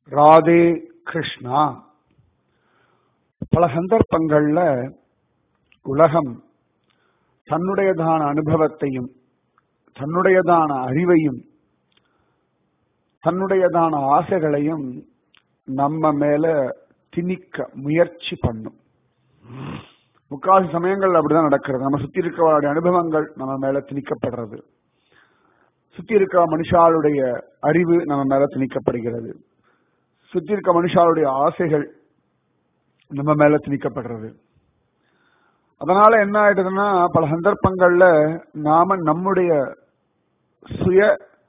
ராதே கிருஷ்ணா பல சந்தர்ப்பங்கள்ல உலகம் தன்னுடையதான அனுபவத்தையும் தன்னுடையதான அறிவையும் தன்னுடையதான ஆசைகளையும் நம்ம மேல திணிக்க முயற்சி பண்ணும் முக்காசி சமயங்கள் அப்படிதான் நடக்கிறது நம்ம சுத்தி இருக்கிறவருடைய அனுபவங்கள் நம்ம மேல திணிக்கப்படுறது சுத்தி இருக்க மனுஷாளுடைய அறிவு நம்ம மேல திணிக்கப்படுகிறது சுத்தி இருக்க மனுஷாளுடைய ஆசைகள் நம்ம மேல திணிக்கப்படுறது அதனால என்ன ஆயிடுதுன்னா பல சந்தர்ப்பங்கள்ல நாம நம்முடைய சுய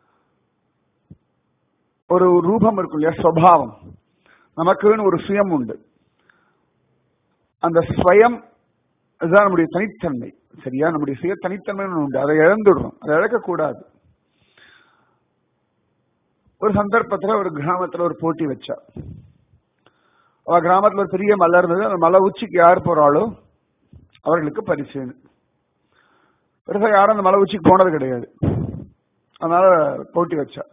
ஒரு ரூபம் இருக்கும் இல்லையா சுவாவம் நமக்குன்னு ஒரு சுயம் உண்டு அந்த ஸ்வயம் அதுதான் நம்முடைய தனித்தன்மை சரியா நம்முடைய சுய தனித்தன்மை உண்டு அதை இழந்துடுறோம் அதை இழக்கக்கூடாது ஒரு சந்தர்ப்பத்துல ஒரு கிராமத்துல ஒரு போட்டி வச்சா அவ கிராமத்துல ஒரு பெரிய மலை இருந்தது அந்த மலை உச்சிக்கு யார் போறாளோ அவர்களுக்கு பரிசுன்னு பெருசா யாரும் அந்த மலை உச்சிக்கு போனது கிடையாது அதனால போட்டி வச்சா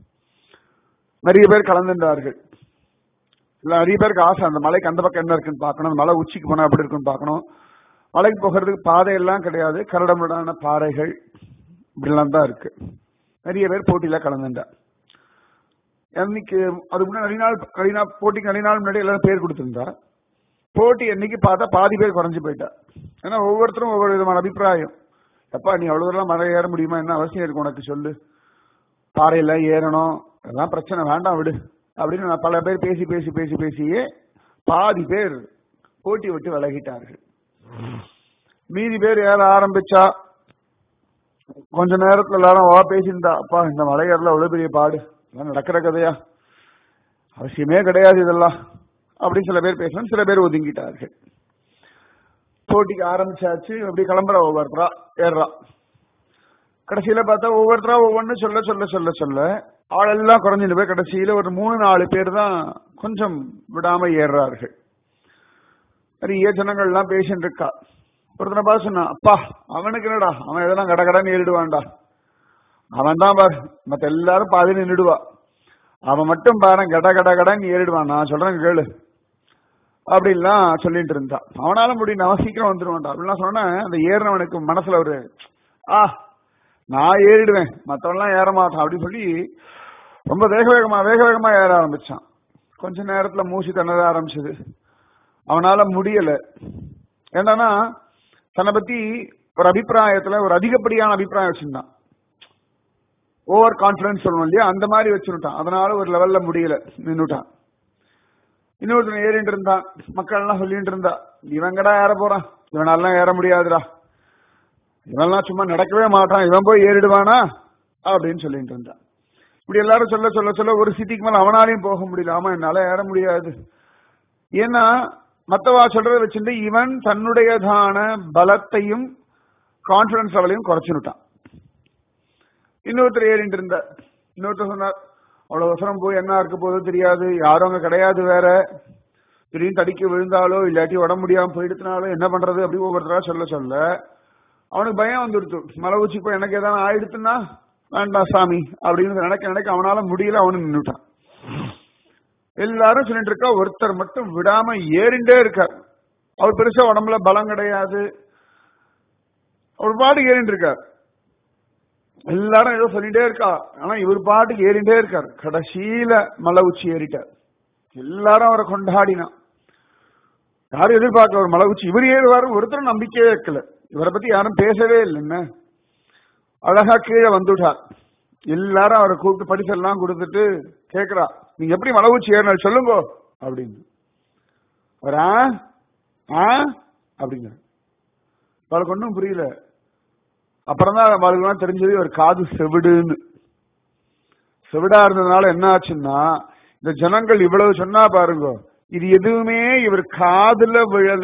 நிறைய பேர் கலந்துட்டார்கள் இல்ல நிறைய பேருக்கு ஆசை அந்த மலைக்கு அந்த பக்கம் என்ன இருக்குன்னு பார்க்கணும் அந்த மலை உச்சிக்கு போனா எப்படி இருக்குன்னு பார்க்கணும் மலைக்கு போகிறதுக்கு பாதையெல்லாம் கிடையாது கரடமுடான பாறைகள் இப்படிலாம் தான் இருக்கு நிறைய பேர் போட்டியில கலந்துட்டா என்னைக்கு அதுக்கு முன்னாடி நிறைய நாள் நிறைய நாள் போட்டிக்கு நிறைய நாள் முன்னாடி எல்லாரும் பேர் கொடுத்துருந்தா போட்டி என்னைக்கு பார்த்தா பாதி பேர் குறைஞ்சு போயிட்டா ஏன்னா ஒவ்வொருத்தரும் ஒவ்வொரு விதமான அபிப்பிராயம் எப்பா நீ அவ்வளவு தூரம் மலை ஏற முடியுமா என்ன அவசியம் இருக்கு உனக்கு சொல்லு பாறையில ஏறணும் அதெல்லாம் பிரச்சனை வேண்டாம் விடு அப்படின்னு நான் பல பேர் பேசி பேசி பேசி பேசியே பாதி பேர் போட்டி விட்டு விலகிட்டார்கள் மீதி பேர் ஏற ஆரம்பிச்சா கொஞ்ச நேரத்துல எல்லாரும் வா பேசியிருந்தா அப்பா இந்த மலையேறல அவ்வளவு பெரிய பாடு இதெல்லாம் நடக்கிற கதையா அவசியமே கிடையாது இதெல்லாம் அப்படின்னு சில பேர் பேசணும் சில பேர் ஒதுங்கிட்டார்கள் போட்டிக்கு ஆரம்பிச்சாச்சு அப்படி கிளம்புறா ஒவ்வொருத்தரா ஏறுறா கடைசியில பார்த்தா ஒவ்வொருத்தரா ஒவ்வொன்னு சொல்ல சொல்ல சொல்ல சொல்ல ஆளெல்லாம் குறைஞ்சிட்டு போய் கடைசியில ஒரு மூணு நாலு பேர் தான் கொஞ்சம் விடாம ஏறுறார்கள் நிறைய ஜனங்கள் எல்லாம் பேசிட்டு இருக்கா ஒருத்தனை பார்த்து சொன்னான் அப்பா அவனுக்கு என்னடா அவன் எதெல்லாம் கடகடன்னு ஏறிடுவான்டா அவன் தான் பாரு மத்த எல்லாரும் பாதி நின்றுடுவா அவன் மட்டும் பாரு கட கட கடன்னு ஏறிடுவான் நான் சொல்றேன் கேளு அப்படின்லாம் சொல்லிட்டு இருந்தான் அவனால முடியும் அவன் சீக்கிரம் வந்துருவான்டா அப்படிலாம் சொன்னேன் அந்த ஏறினவனுக்கு மனசுல ஒரு ஆ நான் ஏறிடுவேன் மற்றவன்லாம் ஏற மாட்டான் அப்படின்னு சொல்லி ரொம்ப வேக வேகமா வேக வேகமா ஏற ஆரம்பிச்சான் கொஞ்ச நேரத்துல மூச்சு திணற ஆரம்பிச்சது அவனால முடியல என்னன்னா தன்னை பத்தி ஒரு அபிப்பிராயத்துல ஒரு அதிகப்படியான அபிப்பிராயம் வச்சிருந்தான் ஓவர் கான்பிடன்ஸ் சொல்லணும் இல்லையா அந்த மாதிரி வச்சுட்டான் அதனால ஒரு லெவல்ல முடியல நின்னுட்டான் இன்னொருத்தன் ஏறிட்டு இருந்தான் மக்கள் எல்லாம் சொல்லிட்டு இருந்தா இவங்கடா ஏற போறான் இவனாலாம் ஏற முடியாதுடா இவன்லாம் சும்மா நடக்கவே மாட்டான் இவன் போய் ஏறிடுவானா அப்படின்னு சொல்லிட்டு இருந்தான் இப்படி எல்லாரும் சொல்ல சொல்ல சொல்ல ஒரு சிட்டிக்கு மேல அவனாலையும் போக முடியல ஆமா என்னால ஏற முடியாது ஏன்னா மத்தவா சொல்றதை வச்சுட்டு இவன் தன்னுடையதான பலத்தையும் கான்பிடன்ஸ் லெவலையும் குறைச்சுட்டான் இன்னொருத்தர் ஏறிட்டு இருந்தார் இன்னொருத்தர் சொன்னார் அவ்வளவு அவசரம் போய் என்ன இருக்க போதோ தெரியாது யாரும் அங்க கிடையாது வேற திடீர்னு தடிக்க விழுந்தாலோ இல்லாட்டி உடம்பு முடியாம போயிடுத்தினாலோ என்ன பண்றது அப்படி ஒவ்வொருத்தரா சொல்ல சொல்ல அவனுக்கு பயம் வந்துடுத்து மலை உச்சி போய் எனக்கு எதாவது ஆயிடுத்துன்னா வேண்டாம் சாமி அப்படின்னு நினைக்க நினைக்க அவனால முடியல அவனு நின்றுட்டான் எல்லாரும் சொல்லிட்டு இருக்கா ஒருத்தர் மட்டும் விடாம ஏறிண்டே இருக்கார் அவர் பெருசா உடம்புல பலம் கிடையாது அவர் பாட்டு ஏறிட்டு இருக்கார் எல்லாரும் ஏதோ சொல்லிட்டே இருக்கா ஆனா இவர் பாட்டுக்கு ஏறிண்டே இருக்கார் கடைசியில மலை உச்சி ஏறிட்டார் எல்லாரும் அவரை கொண்டாடினான் யாரும் எதிர்பார்க்கல ஒரு மலை உச்சி இவர் ஏறுவாரு ஒருத்தரும் நம்பிக்கையே வைக்கல இவரை பத்தி யாரும் பேசவே இல்லைன்னு அழகா கீழே வந்துட்டார் எல்லாரும் அவரை கூப்பிட்டு பரிசெல்லாம் கொடுத்துட்டு கேக்குறா நீங்க எப்படி மலை உச்சி ஏறினார் சொல்லுங்க அப்படின்னு அவர் ஆ ஆ அப்படிங்கிற அவளுக்கு ஒன்றும் புரியல அப்புறம் தான் அவளுக்கு தெரிஞ்சது ஒரு காது செவிடுன்னு செவிடா இருந்ததுனால என்ன ஆச்சுன்னா இந்த ஜனங்கள் இவ்வளவு சொன்னா பாருங்க இது எதுவுமே இவர் காதுல விழல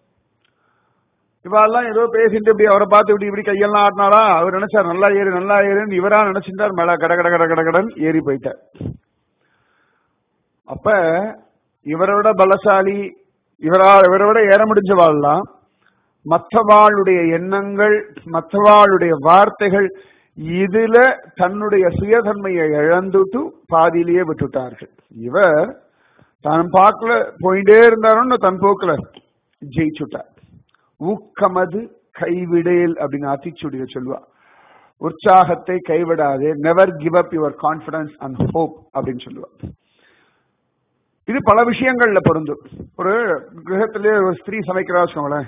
இவெல்லாம் ஏதோ பேசிட்டு இப்படி அவரை பார்த்து இப்படி இப்படி கையெல்லாம் ஆட்டினாரா அவர் நினைச்சார் நல்லா ஏறு நல்லா ஏறுன்னு இவரா நினைச்சிருந்தார் மேல கட கட கட கட கடன் ஏறி போயிட்டார் அப்ப இவரோட பலசாலி இவரா இவரோட ஏற முடிஞ்சவாள்லாம் மற்றவாளுடைய எண்ணங்கள் மற்றவாளுடைய வார்த்தைகள் இதுல தன்னுடைய சுயதன்மையை இழந்துட்டு பாதியிலேயே விட்டுட்டார்கள் இவர் தான் பார்க்கல போயிட்டே இருந்தாருன்னு தன் போக்குல ஜெயிச்சுட்டார் ஊக்கமது கைவிடேல் அப்படின்னு அத்திச்சுடிய சொல்லுவா உற்சாகத்தை கைவிடாதே never give up your confidence and hope அப்படின்னு சொல்லுவா இது பல விஷயங்கள்ல பொருந்தும் ஒரு கிரகத்திலே ஒரு ஸ்திரீ சமைக்கிறா வச்சுக்கோங்களேன்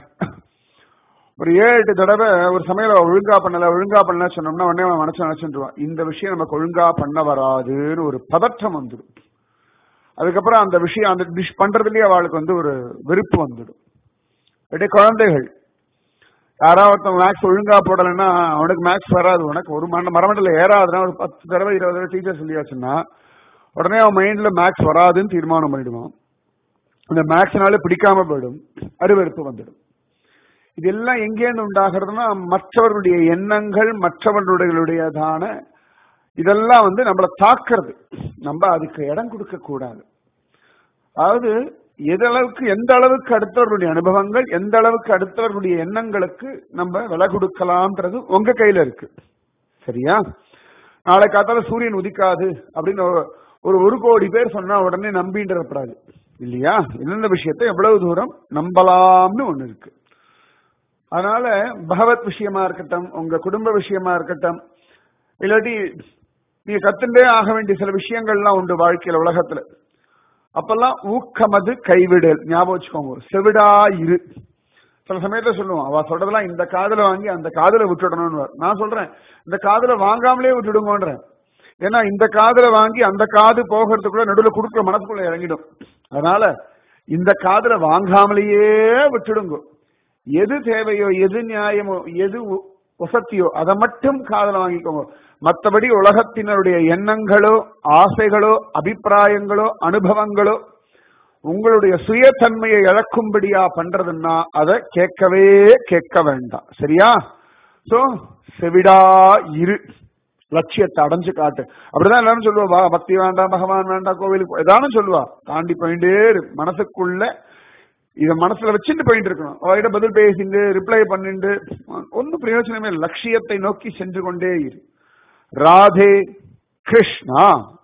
ஒரு ஏழு எட்டு தடவை ஒரு சமையல ஒழுங்கா பண்ணல ஒழுங்கா பண்ணல சொன்னோம்னா உடனே அவன் மனசு நினைச்சுருவான் இந்த விஷயம் நமக்கு ஒழுங்கா பண்ண வராதுன்னு ஒரு பதற்றம் வந்துடும் அதுக்கப்புறம் அந்த விஷயம் அந்த டிஷ் பண்றதுலயே அவளுக்கு வந்து ஒரு வெறுப்பு வந்துடும் அப்படியே குழந்தைகள் யாராவது மேக்ஸ் ஒழுங்கா போடலைன்னா அவனுக்கு மேக்ஸ் வராது உனக்கு ஒரு மண்ட மரமண்டல ஏறாதுன்னா ஒரு பத்து தடவை இருபது தடவை டீச்சர் சொல்லியாச்சுன்னா உடனே அவன் மைண்ட்ல மேக்ஸ் வராதுன்னு தீர்மானம் பண்ணிடுவான் அந்த மேக்ஸ்னால பிடிக்காம போயிடும் அருவெறுப்பு வந்துடும் இதெல்லாம் எங்கேருந்து உண்டாகிறதுனா மற்றவர்களுடைய எண்ணங்கள் மற்றவர்களுடையதான இதெல்லாம் வந்து நம்மளை தாக்குறது நம்ம அதுக்கு இடம் கொடுக்க கூடாது அதாவது எதளவுக்கு எந்த அளவுக்கு அடுத்தவர்களுடைய அனுபவங்கள் எந்த அளவுக்கு அடுத்தவர்களுடைய எண்ணங்களுக்கு நம்ம விலை கொடுக்கலாம்ன்றது உங்க கையில இருக்கு சரியா நாளை காத்தால சூரியன் உதிக்காது அப்படின்னு ஒரு ஒரு கோடி பேர் சொன்னா உடனே நம்பின்றப்படாது இல்லையா எந்தெந்த விஷயத்தை எவ்வளவு தூரம் நம்பலாம்னு ஒண்ணு இருக்கு அதனால பகவத் விஷயமா இருக்கட்டும் உங்க குடும்ப விஷயமா இருக்கட்டும் இல்லாட்டி நீங்க கத்துண்டே ஆக வேண்டிய சில விஷயங்கள்லாம் உண்டு வாழ்க்கையில உலகத்துல அப்பெல்லாம் ஊக்கமது கைவிடல் ஞாபகம் வச்சுக்கோங்க செவிடா இரு சில சமயத்துல சொல்லுவோம் அவ சொல்றதெல்லாம் இந்த காதுல வாங்கி அந்த காதுல விட்டுடணும்னு நான் சொல்றேன் இந்த காதுல வாங்காமலே விட்டுடுங்கன்றேன் ஏன்னா இந்த காதுல வாங்கி அந்த காது போகிறதுக்குள்ள நடுவில் கொடுக்குற மனசுக்குள்ள இறங்கிடும் அதனால இந்த காதுல வாங்காமலேயே விட்டுடுங்க எது தேவையோ எது நியாயமோ எது வசத்தியோ அதை மட்டும் காதல வாங்கிக்கோங்க மற்றபடி உலகத்தினருடைய எண்ணங்களோ ஆசைகளோ அபிப்பிராயங்களோ அனுபவங்களோ உங்களுடைய சுயத்தன்மையை இழக்கும்படியா பண்றதுன்னா அதை கேட்கவே கேட்க வேண்டாம் சரியா சோ செவிடா இரு லட்சியத்தை அடைஞ்சு காட்டு அப்படிதான் எல்லாரும் சொல்லுவா பக்தி வேண்டாம் பகவான் வேண்டாம் கோவிலுக்கு ஏதானும் சொல்லுவா தாண்டி போயிட்டே மனசுக்குள்ள இத மனசுல வச்சுட்டு போயிட்டு இருக்கணும் அவர்கிட்ட பதில் பேசிட்டு ரிப்ளை பண்ணிட்டு ஒன்னும் பிரயோஜனமே லட்சியத்தை நோக்கி சென்று கொண்டே இரு ராதே கிருஷ்ணா